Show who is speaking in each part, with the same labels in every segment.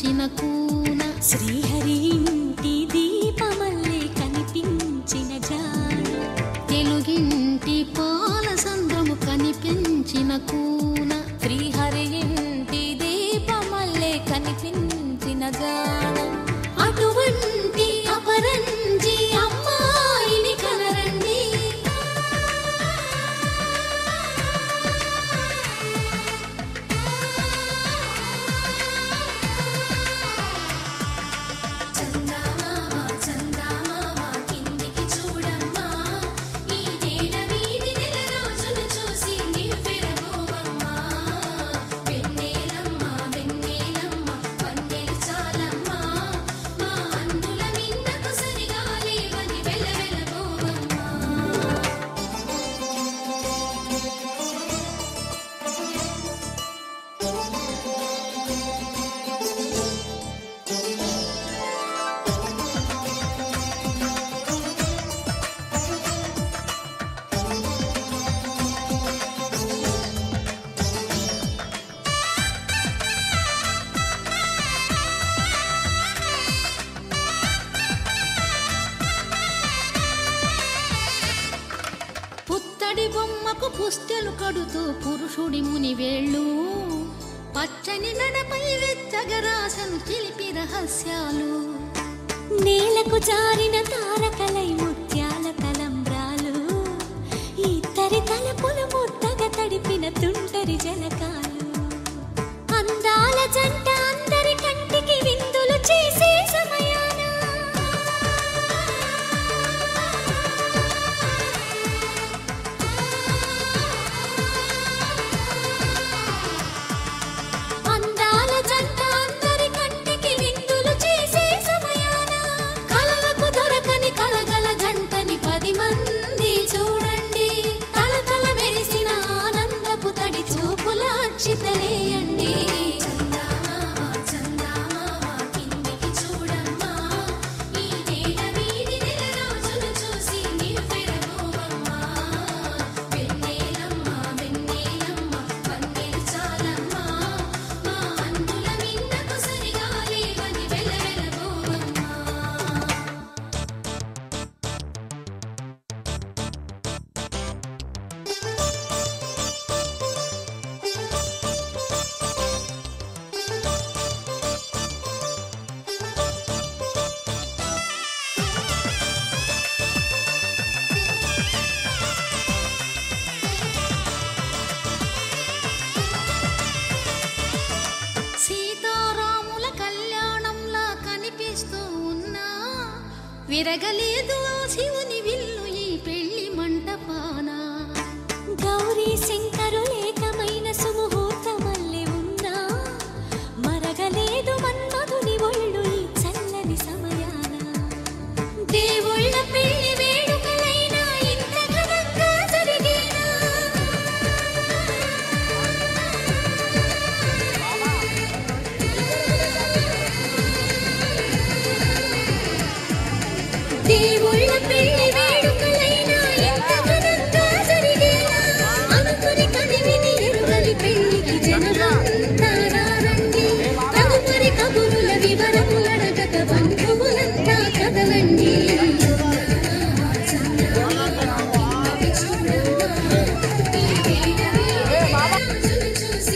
Speaker 1: కనిపించిన కూన
Speaker 2: శ్రీహరి ఇంటి దీపమల్లే కనిపించిన జాడ
Speaker 1: తెలుగింటి పాల సంద్రము కనిపించిన కూన
Speaker 2: శ్రీహరి ఇంటి దీపమల్లే కనిపించిన జాడ
Speaker 1: అటువంటి అపరంజి అమ్మాయిని కనరండి
Speaker 2: చందమామ చందమామ కిందికి చూడమ్మా ఈ నేల వీధి నెల రోజులు చూసి నివ్వెరబోవమ్మా వెన్నెలమ్మ వెన్నెలమ్మ వన్నెలు చాలమ్మా మా అందుల మిన్నకు సరిగా లేవని వెలవెలబోవమ్మా
Speaker 1: పుత్తడి బొమ్మకు పుస్తెలు కడుతూ పురుషుడి ముని వేళ్ళు పచ్చని నడపై వెచ్చగరాసను చిలిపి రహస్యాలు
Speaker 2: నేలకు జారిన తారకలై ముత్యాల తలంబ్రాలు ఇద్దరి తలపులు ముద్దగా తడిపిన తుంటరి జలకాలు అందాల జంట అందరి కంటికి విందులు చేసే సమయాన అందాల జంట అందరి కంటికి విందులు చేసే సమయాన కలలకు దొరకని కలగల జంటని పది మంది చూడండి తల తల మెరిసిన ఆనందపు తడి చూపుల అక్షితలేయండి కిందికి చూడమ్మా ఈ నేల వీధి నెల రోజులు చూసి నివ్వెరబోవమ్మా వెన్నెలమ్మ వెన్నెలమ్మ వన్నెలు చాలమ్మా మా అందుల మిన్నకు సరిగా లేవని వెలవెలబోవమ్మా
Speaker 1: సీతారాముల కళ్యాణంలా కనిపిస్తూ ఉన్నా విరగలేదు ఆ శివుని విల్లు ఈ పెళ్లి మంటపాన
Speaker 2: గౌరీ శంకరులేకమైన సుముహూర్తమల్లె ఉన్నా మరగలేదు మన్మధుని ఒళ్ళు ఈ చల్లని సమయాన దేవుళ్ళ పెళ్లి వేడుకలైనా ఇంత ఘనంగా జరిగేనా దేవుళ్ళ పెళ్లి వేడుకలైనా ఎంత ఘనంగా జరిగేనా అనుకుని కనివిని ఎరుగని పెళ్లికి జనమంతా రండి తదుపరి కబురుల వివరములడగక బంధువులంతా కదలండి చూసి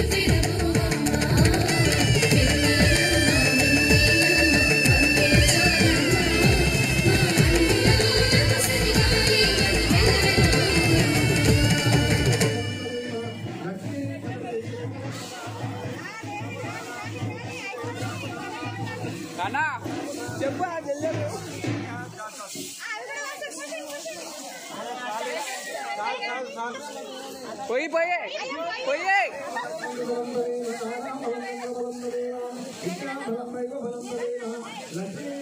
Speaker 3: నానా చెప్పు ఆ చెల్లెలు పోయి పోయి పోయి
Speaker 4: లక్ష్మీ